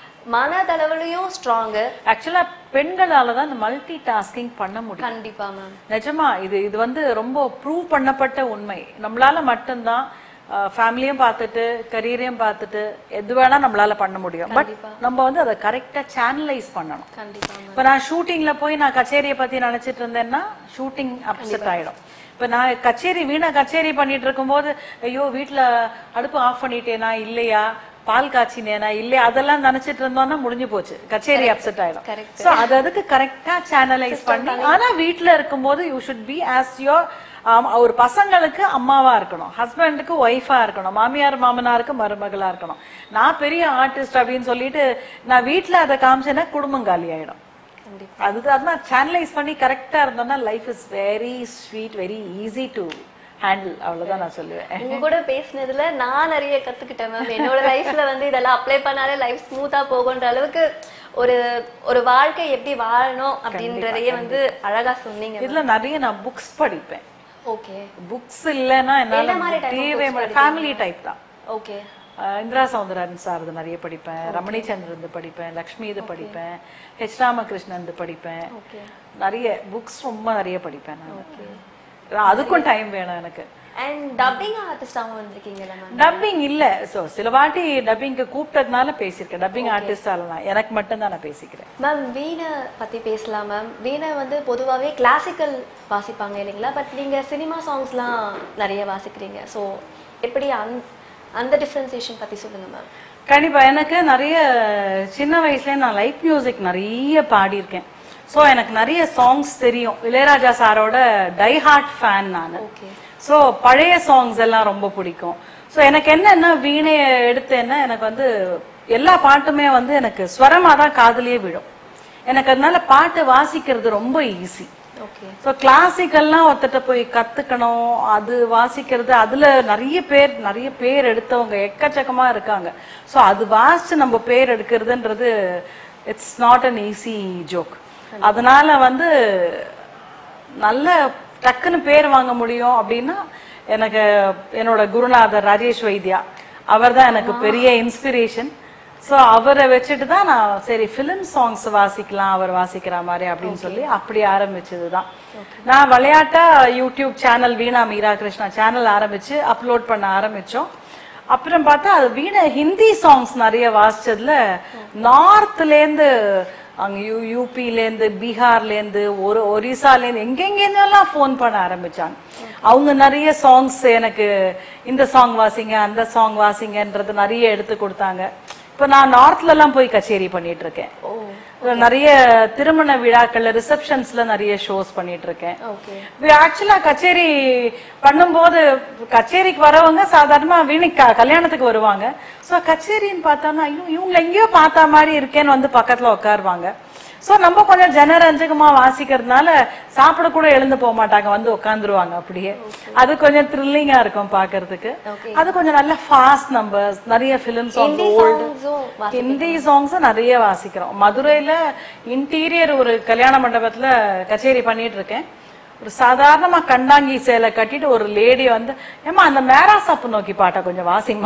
B: மனதளவுலயும் ஸ்ட்ராங்
C: ஆக்சுவலா பெண்களால தான் இந்த மல்டி டாஸ்கிங் பண்ண முடியும்
B: கண்டிப்பா மேம்
C: நிஜமா இது இது வந்து ரொம்ப ப்ரூவ் பண்ணப்பட்ட உண்மை நம்மளால மட்டும்தான் ஃபேமிலியும் பார்த்துட்டு கரியரையும் பார்த்துட்டு எது வேணா நம்மளால பண்ண முடியும் பட் நம்ம வந்து அதை கரெக்டா சேனலைஸ் பண்ணணும்
B: கண்டிப்பா மேம்
C: இப்ப நான் ஷூட்டிங்ல போய் நான் கச்சேரியை பத்தி நினைச்சிட்டு இருந்தேன்னா ஷூட்டிங் அப்செட் ஆயிடும் இப்ப நான் கச்சேரி வீணா கச்சேரி பண்ணிட்டு இருக்கும்போது ஐயோ வீட்ல அடுப்பு ஆஃப் பண்ணிட்டேனா இல்லையா பால் காய்ச்சினேனா இல்லையா அதெல்லாம் நினைச்சிட்டு இருந்தோம்னா முடிஞ்சு போச்சு கச்சேரி அப்செட் ஆயிடும்
B: Correct.
C: சோ அது அதுக்கு கரெக்டா சேனலைஸ் பண்ணி ஆனா வீட்ல இருக்கும்போது you should be as your ஒரு பசங்களுக்கு அம்மாவா இருக்கணும் ஹஸ்பண்டுக்கு ஒய்ஃபா இருக்கணும் மாமியார் மாமனாருக்கு மருமகளா இருக்கணும் நான் பெரிய ஆர்டிஸ்ட் அப்படின்னு சொல்லிட்டு நான் வீட்ல அதை காமிச்சேன்னா குடும்பம் காலி ஆயிடும்
B: கண்டிப்பா
C: அது அதான் சேனலைஸ் பண்ணி கரெக்டா இருந்தோம்னா life is very sweet very easy to handle அவ்வளவுதான் நான் சொல்லுவேன்
B: உங்க கூட பேசினதுல நான் நிறைய கத்துக்கிட்டேன் மேம் என்னோட லைஃப்ல வந்து இதெல்லாம் அப்ளை பண்ணாலே லைஃப் ஸ்மூத்தா போகுன்ற அளவுக்கு ஒரு ஒரு வாழ்க்கை எப்படி வாழணும் அப்படின்றதையே வந்து அழகா சொன்னீங்க
C: இதுல நிறைய நான் புக்ஸ் படிப்பேன்
B: ஓகே
C: புக்ஸ் இல்லைன்னா
B: என்ன
C: என்னால
B: மாதிரி type of
C: முடியவே
B: books
C: ஃபேமிலி டைப் தான்
B: ஓகே
C: அஹ் இந்திரா சௌந்தரன் சார் இது நிறைய படிப்பேன் ரமணி சந்திரன் இது படிப்பேன் லக்ஷ்மி இது படிப்பேன் ஹெச் ராமகிருஷ்ணன் இது படிப்பேன்
B: ஓகே
C: நிறைய புக்ஸ் ரொம்ப நிறைய படிப்பேன் நான் அதுக்கும் டைம் வேணும் எனக்கு
B: அண்ட் டப்பிங் ஆர்டிஸ்டாவும் வந்திருக்கீங்கல்ல மேம்
C: டப்பிங் இல்ல சோ சில வாட்டி டப்பிங்க்கு கூப்பிட்டதுனால பேசியிருக்கேன் டப்பிங் ஆர்டிஸ்டால நான் எனக்கு மட்டும் தான் நான் பேசிக்கிறேன்
B: மேம் வீணை பத்தி பேசலாம் மேம் வீணை வந்து பொதுவாகவே கிளாசிக்கல் வாசிப்பாங்க இல்லைங்களா பட் நீங்க சினிமா சாங்ஸ்லாம் நிறைய வாசிக்கிறீங்க ஸோ எப்படி அந் அந்த டிஃப்ரென்சியேஷன் பத்தி சொல்லுங்க மேம்
C: கண்டிப்பா எனக்கு நிறைய சின்ன வயசுல நான் லைட் மியூசிக் நிறைய பாடியிருக்கேன் சோ எனக்கு நிறைய சாங்ஸ் தெரியும் இளையராஜா சாரோட டை ஹார்ட் ஃபேன் நான்
B: ஓகே
C: சோ பழைய சாங்ஸ் எல்லாம் ரொம்ப பிடிக்கும் சோ எனக்கு என்னன்னா வீணைய எடுத்தேன்னா எனக்கு வந்து எல்லா பாட்டுமே வந்து எனக்கு ஸ்வரமா தான் காதுலயே விழும் எனக்கு அதனால பாட்டு வாசிக்கிறது ரொம்ப ஈஸி
B: ஓகே
C: ஸோ கிளாசிக்கல்லாம் ஒருத்தட்ட போய் கத்துக்கணும் அது வாசிக்கிறது அதுல நிறைய பேர் நிறைய பேர் எடுத்தவங்க எக்கச்சக்கமா இருக்காங்க ஸோ அது வாசிச்சு நம்ம பேர் எடுக்கிறதுன்றது it's not an easy joke அதனால வந்து நல்ல டக்குன்னு பேர் வாங்க முடியும் அப்படின்னா எனக்கு என்னோட குருநாதர் ராஜேஷ் வைத்யா அவர் தான் எனக்கு பெரிய இன்ஸ்பிரேஷன் ஸோ அவரை வச்சுட்டு தான் நான் சரி ஃபிலிம் சாங்ஸ் வாசிக்கலாம் அவர் வாசிக்கிற மாதிரி அப்படின்னு சொல்லி அப்படி ஆரம்பிச்சது தான் நான் விளையாட்டா YouTube channel Veena Meera Krishna channel ஆரம்பிச்சு அப்லோட் பண்ண ஆரம்பிச்சோம் அப்புறம் பார்த்தா அது வீணை ஹிந்தி சாங்ஸ் நிறைய வாசிச்சதுல நார்த்லேருந்து அங்க யூ யூபிலேருந்து பீகார்லேருந்து ஒரு ஒரிசாலேருந்து எங்கெங்கென்னெல்லாம் ஃபோன் பண்ண ஆரம்பிச்சாங்க அவங்க நிறைய சாங்ஸ் எனக்கு இந்த சாங் வாசிங்க அந்த சாங் வாசிங்கன்றது நிறைய எடுத்து கொடுத்தாங்க இப்போ நான் நார்த்ல எல்லாம் போய் கச்சேரி பண்ணிட்டு இருக்கேன்
B: ஓ
C: நிறைய திருமண விழாக்கள்ல ரிசப்ஷன்ஸ்ல நிறைய ஷோஸ் பண்ணிட்டு இருக்கேன்
B: ஓகே
C: ஆக்சுவலா கச்சேரி பண்ணும்போது கச்சேரிக்கு வரவங்க சாதாரணமா வீணை க- கல்யாணத்துக்கு வருவாங்க சோ கச்சேரின்னு பார்த்தோம்னா ஐயோ இவங்க எங்கேயோ பார்த்த மாதிரி இருக்கேன்னு வந்து பக்கத்துல உட்காருவாங்க சோ நம்ம கொஞ்சம் ஜனரஞ்சகமா வாசிக்கிறதுனால சாப்பிட கூட எழுந்து போக மாட்டாங்க வந்து உட்காந்துருவாங்க அப்படியே அது கொஞ்சம் த்ரில்லிங்கா இருக்கும் பாக்குறதுக்கு
B: Okay.
C: அது கொஞ்சம் நல்ல ஃபாஸ்ட் நம்பர்ஸ் நிறைய பிலிம் சாங்ஸ்
B: ஹிந்தி
C: ஓல்டு
B: சாங்ஸும்
C: ஹிந்தி சாங்ஸும் நிறைய வாசிக்கிறோம் மதுரையில இன்டீரியர் ஒரு கல்யாண மண்டபத்துல கச்சேரி பண்ணிட்டு இருக்கேன் ஒரு சாதாரணமா கண்டாங்கி சேலை கட்டிட்டு ஒரு லேடி வந்து ஏமா அந்த மேரா சப்பு நோக்கி பாட்டை கொஞ்சம் வாசிமா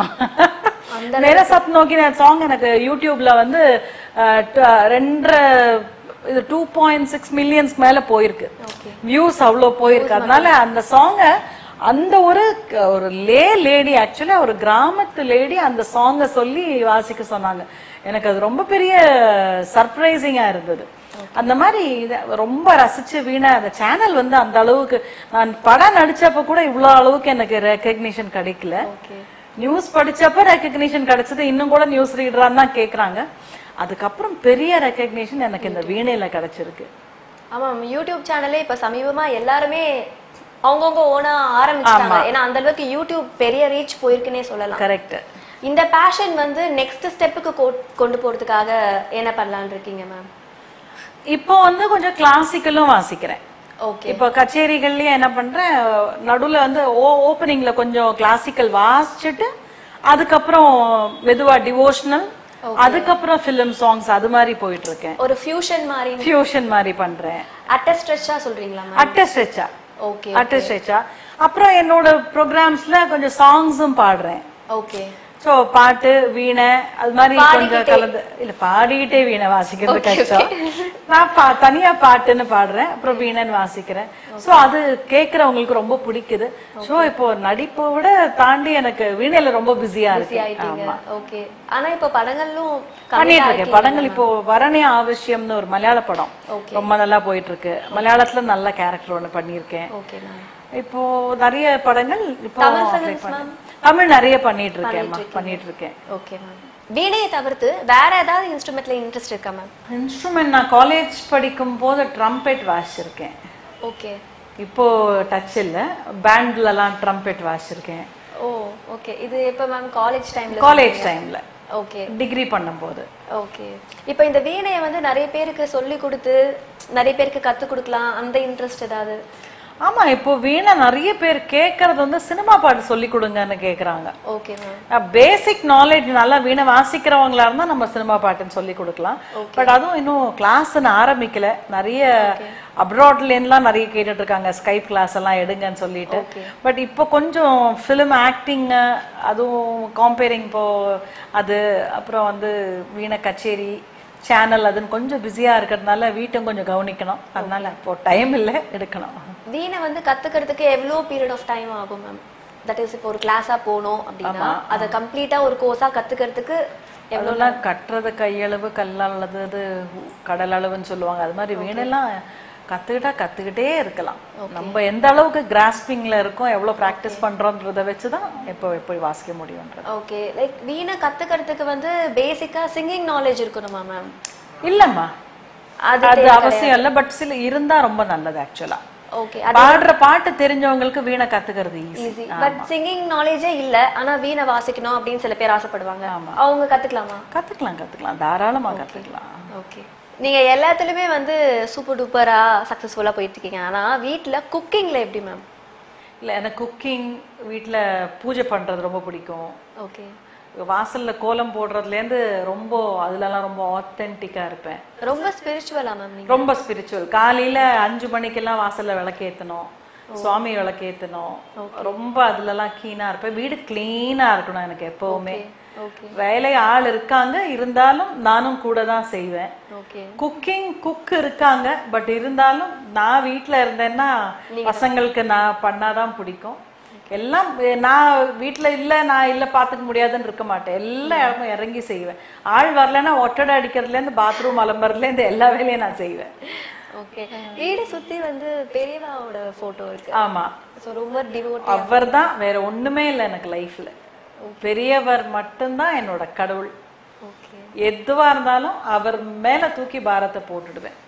C: மேரா சப்பு நோக்கி சாங் எனக்கு யூடியூப்ல வந்து அஹ், ட- ரெண்டரை இது டூ பாயிண்ட் சிக்ஸ் மில்லியன்ஸ்க்கு மேல போயிருக்கு வியூஸ் அவ்வளோ போயிருக்கு அதனால அந்த சாங்க அந்த ஒரு க- ஒரு லே லேடி ஆக்சுவலா ஒரு கிராமத்து லேடி அந்த சாங்கை சொல்லி வாசிக்க சொன்னாங்க எனக்கு அது ரொம்ப பெரிய சர்ப்ரைசிங்கா இருந்தது அந்த மாதிரி இத ரொம்ப ரசிச்சு வீணா அந்த சேனல் வந்து அந்த அளவுக்கு நான் படம் நடிச்சப்ப கூட இவ்வளவு அளவுக்கு எனக்கு ரெக்கக்னிஷன் கிடைக்கல நியூஸ் படிச்சப்ப ரெக்கக்னிஷன் கிடைச்சது இன்னும் கூட நியூஸ் ரீடரான்னு தான் கேக்குறாங்க அதுக்கப்புறம் பெரிய ரெக்கக்னிஷன் எனக்கு இந்த வீணையில கிடைச்சிருக்கு
B: ஆமாம் யூடியூப் சேனலே இப்ப சமீபமா எல்லாருமே அவங்கவுங்க ஓனா ஆரம்பிச்சிட்டாங்க ஏன்னா அந்த அளவுக்கு யூடியூப் பெரிய ரீச் போயிருக்குன்னே சொல்லலாம்
C: கரெக்ட்
B: இந்த பேஷன் வந்து நெக்ஸ்ட் ஸ்டெப்புக்கு கொண்டு போறதுக்காக என்ன பண்ணலாம்னு இருக்கீங்க மேம்
C: இப்போ வந்து கொஞ்சம் கிளாசிக்கலும் வாசிக்கிறேன்
B: ஓகே
C: இப்போ கச்சேரிகள்லயே என்ன பண்றேன் நடுவுல வந்து ஓ ஓப்பனிங்ல கொஞ்சம் கிளாசிக்கல் வாசிச்சுட்டு அதுக்கப்புறம் மெதுவா டிவோஷனல் அதுக்கப்புறம் ஃபிலிம் சாங்ஸ் அது மாதிரி போயிட்டு இருக்கேன்
B: ஒரு ஃபியூஷன் மாதிரி
C: ஃபியூஷன் மாதிரி பண்றேன்
B: அட்ட ஸ்ட்ரெச்சா சொல்றீங்களா மேம்
C: அட்ட ஸ்ட்ரெச்சா
B: ஓகே
C: அட்ட ஸ்ட்ரெச்சா அப்புறம் என்னோட ப்ரோக்ராம்ஸ்ல கொஞ்சம் சாங்ஸும் பாடுறேன்
B: ஓகே
C: சோ பாட்டு வீணை அது மாதிரி கொஞ்சம் கலந்து இல்ல பாடிக்கிட்டே வீணை வாசிக்கிறது கஷ்டம் நான் பா தனியா பாட்டுன்னு பாடுறேன் அப்புறம் வீணைன்னு வாசிக்கிறேன் சோ அது கேக்குறவங்களுக்கு ரொம்ப பிடிக்குது சோ இப்போ நடிப்பை விட தாண்டி எனக்கு வீணையில ரொம்ப பிஸியா இருக்கு
B: ஆயிட்டீங்க ஓகே ஆனா இப்ப படங்களும்
C: பண்ணிட்டு இருக்கேன் படங்கள் இப்போ வரணே ஆவசியம்னு ஒரு மலையாள படம் ரொம்ப நல்லா போயிட்டு இருக்கு மலையாளத்துல நல்ல கேரக்டர் ஒண்ணு பண்ணியிருக்கேன்
B: ஓகே மேம்
C: இப்போ நிறைய படங்கள் இப்போ
B: தமிழ்
C: apply
B: films,
C: பண்ணேன். தமிழ் நிறைய பண்ணிட்டு இருக்கேன் பண்ணிட்டு இருக்கேன்
B: ஓகே மேம் வீணையை தவிர்த்து வேற ஏதாவது இன்ஸ்ட்ருமெண்ட்ல இன்ட்ரெஸ்ட் இருக்கா மேம்
C: இன்ஸ்ட்ருமெண்ட் நான் காலேஜ் படிக்கும் போது ட்ரம்பெட் வாசிச்சிருக்கேன்
B: ஓகே
C: இப்போ டச் இல்ல பேண்ட்லலாம் ட்ரம்பெட் வாசிச்சிருக்கேன்
B: ஓ ஓகே இது எப்ப மேம் காலேஜ் டைம்ல
C: காலேஜ் டைம்ல
B: ஓகே
C: டிகிரி பண்ணும்போது
B: ஓகே இப்போ இந்த வீணையை வந்து நிறைய பேருக்கு சொல்லி கொடுத்து நிறைய பேருக்கு கத்து கொடுக்கலாம் அந்த இன்ட்ரெஸ்ட் ஏதாவது
C: ஆமா இப்போ வீணை நிறைய பேர் கேட்கறது வந்து சினிமா பாட்டு சொல்லி கொடுங்கன்னு கேக்குறாங்க
B: ஓகே மேம்
C: பேசிக் நாலேஜ் நல்லா வீணை வாசிக்கிறவங்களா இருந்தா நம்ம சினிமா பாட்டுன்னு சொல்லி கொடுக்கலாம் பட் அதுவும் இன்னும் கிளாஸ்ன்னு ஆரம்பிக்கல நிறைய அப்ராட்ல இருந்துலாம் நிறைய கேட்டுட்டு இருக்காங்க ஸ்கைப் கிளாஸ் எல்லாம் எடுங்கன்னு சொல்லிட்டு பட் இப்போ கொஞ்சம் ஃபிலிம் ஆக்டிங் அதுவும் காம்பேரிங் இப்போ அது அப்புறம் வந்து வீணை கச்சேரி சேனல் அதுன்னு கொஞ்சம் பிஸியா இருக்கிறதுனால வீட்டும் கொஞ்சம் கவனிக்கணும் அதனால இப்போ டைம் இல்லை எடுக்கணும்
B: வீணை வந்து கத்துக்கிறதுக்கு எவ்வளோ பீரியட் ஆஃப் டைம் ஆகும் மேம் தட் இஸ் இப்போ ஒரு கிளாஸா போகணும் அப்படின்னா அதை கம்ப்ளீட்டா ஒரு கோர்ஸா கத்துக்கிறதுக்கு
C: எவ்வளோலாம் கட்டுறது கையளவு கல்லளவு இது கடல் அளவுன்னு சொல்லுவாங்க அது மாதிரி வீணெல்லாம் கத்துக்கிட்டா கத்துக்கிட்டே இருக்கலாம் நம்ம எந்த அளவுக்கு கிராஸ்பிங்ல இருக்கோம் எவ்வளவு பிராக்டிஸ் பண்றோன்றத வச்சுதான் எப்போ எப்படி வாசிக்க முடியும்ன்றது
B: ஓகே லைக் வீணை கத்துக்கிறதுக்கு வந்து பேசிக்கா சிங்கிங் நாலேஜ் இருக்கணுமா மேம்
C: இல்லம்மா
B: அது
C: அது அவசியம் இல்ல பட் சில இருந்தா ரொம்ப நல்லது ஆக்சுவலா
B: ஓகே
C: பாடுற பாட்டு தெரிஞ்சவங்களுக்கு வீணை கத்துக்கிறது ஈஸி
B: ஈஸி பட் சிங்கிங் நாலேஜே இல்ல ஆனா வீணை வாசிக்கணும் அப்படின்னு சில பேர் ஆசைப்படுவாங்க அவங்க கத்துக்கலாமா
C: கத்துக்கலாம் கத்துக்கலாம் தாராளமா கத்துக்கலாம்
B: ஓகே நீங்க எல்லாத்துலயுமே வந்து சூப்பர் டூப்பரா சக்சஸ்ஃபுல்லா போயிட்டு இருக்கீங்க ஆனா வீட்ல குக்கிங்ல எப்படி மேம்
C: இல்ல எனக்கு குக்கிங் வீட்ல பூஜை பண்றது ரொம்ப பிடிக்கும்
B: ஓகே
C: வாசல்ல கோலம் போடுறதுல இருந்து ரொம்ப அதுலலாம் ரொம்ப ஆத்தென்டிக்கா இருப்பேன்
B: ரொம்ப ஸ்பிரிச்சுவலா மேம் நீங்க
C: ரொம்ப ஸ்பிரிச்சுவல் காலையில அஞ்சு மணிக்கெல்லாம் வாசல்ல விளக்கேத்தணும் சுவாமி விளக்கேத்தணும் ரொம்ப அதுலலாம் கீனா இருப்பேன் வீடு கிளீனா இருக்கணும் எனக்கு எப்பவுமே
B: ஓகே
C: வேலை ஆள் இருக்காங்க இருந்தாலும் நானும் கூட தான் செய்வேன்
B: ஓகே
C: குக்கிங் குக் இருக்காங்க பட் இருந்தாலும் நான் வீட்ல இருந்தேன்னா பசங்களுக்கு நான் பண்ணாதான் பிடிக்கும் எல்லாம் எ- நான் வீட்ல இல்ல நான் இல்ல பாத்துக்க முடியாதுன்னு இருக்க மாட்டேன் எல்லா இடமும் இறங்கி செய்வேன் ஆள் வரலன்னா ஒட்டடை அடிக்கிறதுல இருந்து பாத்ரூம் அலம்புறதுல இருந்து எல்லா வேலையும் நான் செய்வேன்
B: ஓகே வீடு சுத்தி வந்து பெரியவாவோட போட்டோ இருக்கு
C: ஆமா
B: சோ ரொம்ப டிவோட்
C: அவர்தான் வேற ஒண்ணுமே இல்லை எனக்கு லைஃப்ல பெரியவர் மட்டும்தான் என்னோட கடவுள்
B: ஓகே
C: எதுவா இருந்தாலும் அவர் மேல தூக்கி பாரத்தை போட்டுடுவேன்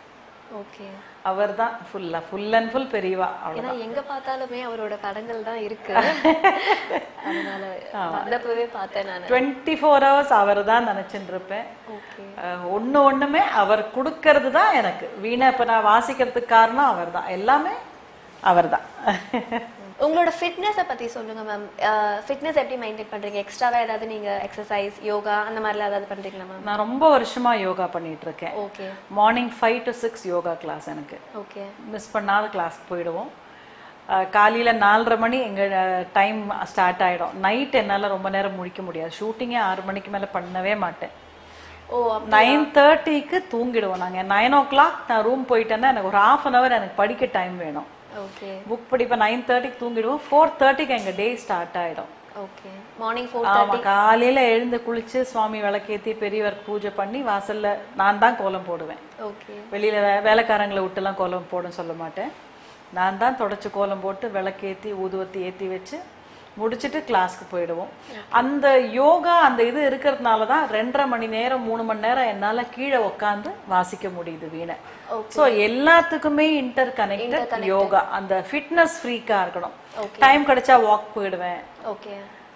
B: ஓகே
C: அவர் தான் ஃபுல்லா ஃபுல் அண்ட் ஃபுல் பெரியவா அவ்வளோ
B: ஏன்னா எங்க பார்த்தாலுமே அவரோட படங்கள் தான் இருக்கு அதனால வந்தப்பவே பார்த்தேன் நான்
C: டுவெண்ட்டி ஃபோர் ஹவர்ஸ் அவர் தான் நினச்சிட்டு இருப்பேன்
B: ஓகே
C: அஹ் ஒண்ணு ஒண்ணுமே அவர் கொடுக்கறது தான் எனக்கு வீணை இப்ப நான் வாசிக்கிறதுக்கு காரணம் அவர் தான் எல்லாமே அவர் தான்
B: உங்களோட ஃபிட்னஸை பத்தி சொல்லுங்க மேம் ஃபிட்னஸ் எப்படி மெயின்டைன் பண்றீங்க எக்ஸ்ட்ராவா ஏதாவது நீங்க எக்ஸசைஸ் யோகா அந்த மாதிரிலாம் ஏதாவது பண்றீங்களா மேம்
C: நான் ரொம்ப வருஷமா யோகா பண்ணிட்டு இருக்கேன்
B: okay
C: morning five to six yoga class எனக்கு
B: ஓகே
C: மிஸ் பண்ணாத கிளாஸ்க்கு போயிடுவோம் அஹ் காலையில நாலரை மணி எங்க டைம் ஸ்டார்ட் ஆயிடும் நைட் என்னால ரொம்ப நேரம் முடிக்க முடியாது ஷூட்டிங்கே ஆறு மணிக்கு மேல பண்ணவே மாட்டேன்
B: ஓ
C: நைன் தேர்ட்டிக்கு தூங்கிடுவோம் நாங்க நைன் ஓ கிளாக் நான் ரூம் போயிட்டேன்னா எனக்கு ஒரு ஹாஃப் அன் ஹவர் எனக்கு படிக்க டைம் வேணும்
B: ஓகே
C: புக் படிப்பேன் நைன் தேர்ட்டிக்கு தூங்கிடுவோம் ஃபோர் தேர்ட்டிக்கு எங்க டே ஸ்டார்ட் ஆயிடும்
B: ஓகே மார்னிங் ஃபோர்
C: ஆமா காலையில எழுந்து குளிச்சு சுவாமி விளக்கேத்தி பெரியவர் பூஜை பண்ணி வாசல்ல நான் தான் கோலம் போடுவேன்
B: ஓகே
C: வெளியில வே- வேலைக்காரங்களை விட்டுலாம் கோலம் போடுன்னு சொல்ல மாட்டேன் நான் தான் தொடச்சு கோலம் போட்டு விளக்கேத்தி ஊதுவத்தி ஏத்தி வச்சு முடிச்சிட்டு கிளாஸ்க்கு போயிடுவோம் அந்த யோகா அந்த இது இருக்கிறதுனால தான் ரெண்டரை மணி நேரம் மூணு மணி நேரம் என்னால கீழே உட்காந்து வாசிக்க முடியுது வீணை ஸோ எல்லாத்துக்குமே இன்டர் கனெக்டட் யோகா அந்த ஃபிட்னஸ் ஃப்ரீக்கா இருக்கணும் டைம் கிடைச்சா வாக் போயிடுவேன்
B: ஓகே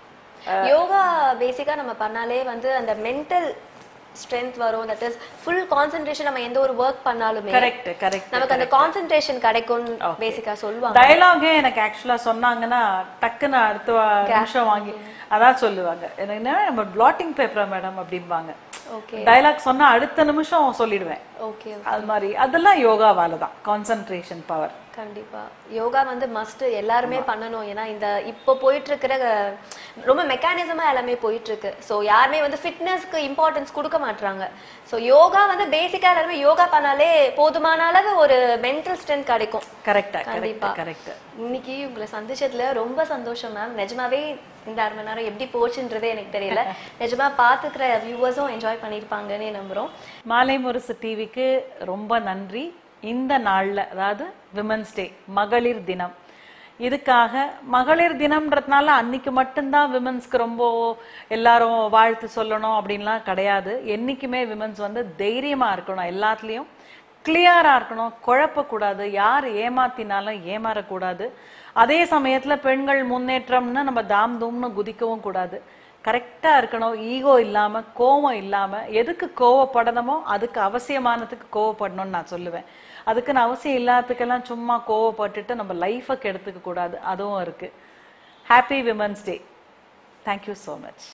B: யோகா பேசிக்கா நம்ம பண்ணாலே வந்து அந்த மென்டல் ஸ்ட்ரென்த் வரும் தட் இஸ் ஃபுல் கான்சென்ட்ரேஷன் நம்ம எந்த ஒரு ஒர்க் பண்ணாலுமே
C: கரெக்ட் கரெக்ட்
B: நமக்கு அந்த கான்சென்ட்ரேஷன் கிடைக்கும் பேசிக்கா சொல்லுவாங்க
C: டயலாகே எனக்கு ஆக்சுவலா சொன்னாங்கன்னா டக்குன்னு அடுத்த வா- நிமிஷம் வாங்கி அதான் சொல்லுவாங்க எனக்கு என்ன நம்ம பிளாட்டிங் பேப்பரா மேடம் அப்படிம்பாங்க
B: ஓகே
C: டயலாக் சொன்னா அடுத்த நிமிஷம் சொல்லிடுவேன்
B: ஓகே
C: அது மாதிரி அதெல்லாம் யோகாவால தான் கான்சென்ட்ரேஷன் பவர்
B: கண்டிப்பா யோகா வந்து மஸ்ட் எல்லாருமே பண்ணணும் ஏன்னா இந்த இப்போ போயிட்டு இருக்கிற அஹ், ரொம்ப மெக்கானிசமா எல்லாமே போயிட்டு இருக்கு ஸோ யாருமே வந்து ஃபிட்னஸ்க்கு இம்பார்ட்டன்ஸ் கொடுக்க மாட்றாங்க ஸோ யோகா வந்து பேசிக்கா எல்லாருமே யோகா பண்ணாலே போதுமான அளவு ஒரு மென்டல் ஸ்ட்ரென்த் கிடைக்கும்
C: கரெக்டா கரெக்ட்
B: கண்டிப்பா.
C: கரெக்ட்
B: இன்னைக்கு உங்களை சந்திச்சதுல ரொம்ப சந்தோஷம் மேம் நிஜமாவே இந்த அரை மணி நேரம் எப்படி போச்சுன்றதே எனக்கு தெரியல நிஜமா பாத்துக்கிற வியூவர்ஸும் என்ஜாய் பண்ணிருப்பாங்கன்னு நம்புறோம்
C: மாலை முரசு டிவிக்கு ரொம்ப நன்றி இந்த நாள்ல அதாவது விமன்ஸ் டே மகளிர் தினம் இதுக்காக மகளிர் தினம்ன்றதுனால அன்னைக்கு மட்டும்தான் விமன்ஸ்க்கு ரொம்ப எல்லாரும் வாழ்த்து சொல்லணும் அப்படின்லாம் கிடையாது என்னைக்குமே விமன்ஸ் வந்து தைரியமா இருக்கணும் எல்லாத்துலயும் கிளியரா இருக்கணும் குழப்பக்கூடாது யார் ஏமாத்தினாலும் ஏமாறக்கூடாது அதே சமயத்துல பெண்கள் முன்னேற்றம்னு நம்ம தாம் தூம்னு குதிக்கவும் கூடாது கரெக்டா இருக்கணும் ஈகோ இல்லாம கோவம் இல்லாம எதுக்கு கோவப்படணுமோ அதுக்கு அவசியமானதுக்கு கோவப்படணும்னு நான் சொல்லுவேன் அதுக்குன்னு அவசியம் இல்லாததுக்கெல்லாம் சும்மா கோவப்பட்டுட்டு நம்ம லைஃபை கெடுத்துக்க கூடாது அதுவும் இருக்கு happy women's day thank you so much